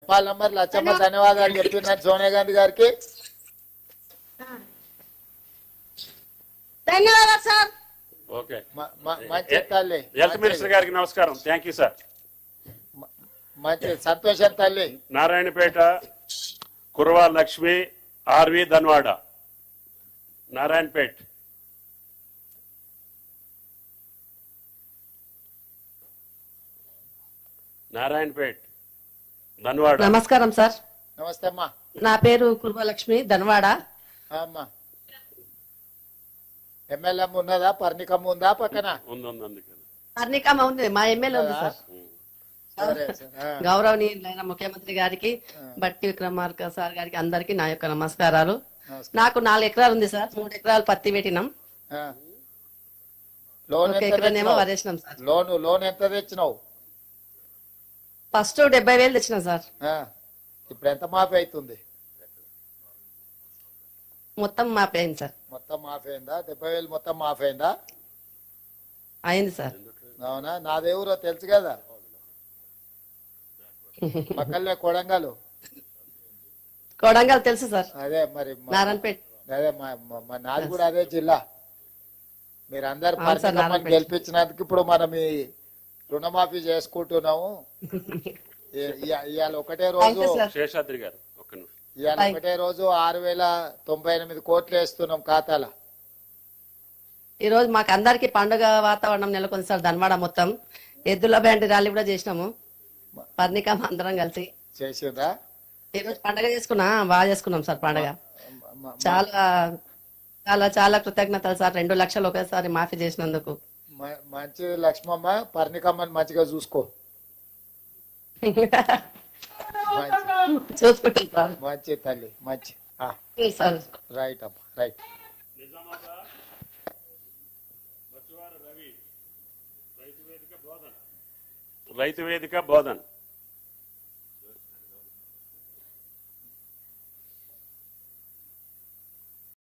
చెప్పాలి మరి లచ్చమ్మ ధన్యవాదాలు చెప్పినారు సోనియా గాంధీ గారికి ధన్యవాదాలు సార్ ఓకే మ- మ- మంచి తల్లి హెల్త్ మినిస్టర్ గారికి నమస్కారం థ్యాంక్ యూ సార్ మంచి సంతోషం తల్లి నారాయణపేట కుర్వా లక్ష్మి ఆర్వి ధన్వాడ నారాయణపేట్ నారాయణపేట్ ధన్వాడ నమస్కారం సార్ నమస్తే అమ్మా నా పేరు కుర్మలక్ష్మి ధన్వాడ ఆ అమ్మా ఎమ్మెల్యే ఉన్నదా పర్ణికమ్మ ఉందా పక్కన ఉంది ఉంది అందుకని అర్నికమ్మ ఉంది మా ఎమ్మెల్యే ఉంది సార్ సరే సరే. ఆ, గౌరవనీయులైన ముఖ్యమంత్రి గారికి బట్టి విక్రమార్క సార్ గారికి అందరికి నా యొక్క నమస్కారాలు నమస్కారం. నాకు నాలుగు ఎకరాలు ఉంది సార్ మూడు ఎకరాలు పత్తి పెట్టినాం ఆ. లోన్ ఒక ఎంత ఎకరానేమో తెచ్చినావు? వరేసినాం సార్ లోను లోన్ ఎంత తెచ్చినావు ఫస్ట్ డెబ్బై వేలు తెచ్చినాం సార్ ఆ, ఇప్పుడు ఎంత మాఫీ అవుతుంది మొత్తం మాపి అయింది సార్ మొత్తం మాఫీ అయిందా డెబ్బై వేలు మొత్తం మాఫీ అయిందా అయింది సార్ అవునా నాదేవురో తెలుసు కదా పక్కనే కొడంగలు కొడంగల్ తెలుసు సార్ అదే మరి మా- నారాయణపేట అదే మా మా- మా నాది కూడా అదే జిల్లా మీరు అందరు అవును సార్, పరిశ్రమను నారాయణపేట. గెలిపించినందుకు ఇప్పుడు మనం ఈ రుణమాఫీ చేసుకుంటున్నాము ఇ- ఇ- ఇవాళ ఒకటే థ్యాంక్ రోజు యూ సార్ శేషాద్రి గారు ఒక్క నిమిషం ఇవాళ Thank- ఒకటే రోజు ఆరు వేల తొంభై ఎనిమిది కోట్లు వేస్తున్నాం ఖాతాల ఈ రోజు మాకు అందరికి పండుగ వాతావరణం నెలకొంది సార్ ధన్వాడ మొత్తం ఎద్దుల బ్యాండ్ ర్యాలీ కూడా చేసినాము పర్ణికమ్మ అందరం కలిసి చేసిండ్రా ఈ రోజు పండగ చేసుకున్నా బాగా చేసుకున్నాం సార్ పండగ మ- మ- చాలా చాలా చాలా కృతజ్ఞతలు సార్ రెండు లక్షలు ఒకేసారి మాఫీ చేసినందుకు మ- మంచి లక్ష్మమ్మ పర్ణికమ్మని మంచిగా చూసుకో మంచి చూసుకుంటాం సార్ మంచి తల్లి మంచి ఆ, సార్ రైట్ అమ్మా రైట్ రైతు వేదిక బోధన్